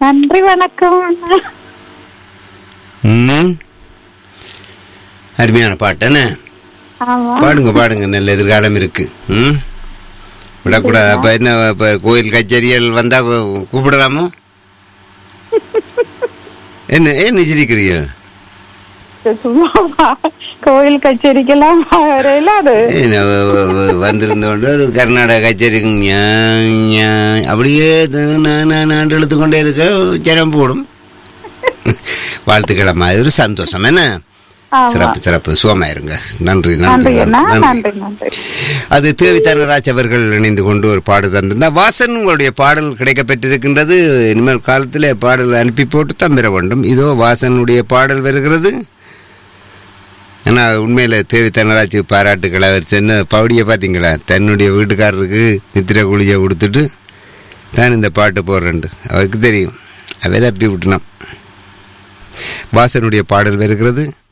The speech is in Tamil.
நன்றி வணக்கம் அண்ணா. ம் அருமையான பாட்டு என்ன ஆமா பாடுங்க பாடுங்க நல்ல எதிர்காலம் இருக்கு ம் விடக்கூடாது அப்ப என்ன இப்ப கோயில் கச்சேரிகள் வந்தா கூ- கூப்பிடலாமோ என்ன ஏன் சிரிக்கிறீங்க சும்மா வா- கோயில் கச்சேரிக்கெல்லாம் வரையில அது என்ன வ- வ- வ- வந்திருந்தோண்டு ஒரு கர்நாடக கச்சேரிக்கு ஞா, ஞா, அப்படியே இது நான் நான் நான் இழுத்து கொண்டே இருக்க ஜனம் போடும் வாழ்த்துக்கிழமை அது ஒரு சந்தோஷம் என்ன ஆமா. சிறப்பு சிறப்பு சுகமாயிருங்க நன்றி நன்றி நன்றி அண்ணா நன்றி நன்றி நன்றி அது தேவி தனராஜ் அவர்கள் இணைந்து கொண்டு ஒரு பாடு தந்திருந்தார் வாசன் உங்களுடைய பாடல் கிடைக்கப்பெற்றிருக்கின்றது இனிமேல் காலத்தில் பாடல் அனுப்பி போட்டு தம்பிர வேண்டும் இதோ வாசனுடைய பாடல் வருகிறது ஆனால் உண்மையில் தேவி தனராஜ் பாராட்டுக்கள் அவர் சென்ன பவுடியை பார்த்தீங்களா தன்னுடைய வீட்டுக்காரருக்கு நித்திர குளியை கொடுத்துட்டு தான் இந்த பாட்டு போடுறேன்ட்டு அவருக்கு தெரியும் அவை தப்பி விட்டுனான் வாசனுடைய பாடல் வருகிறது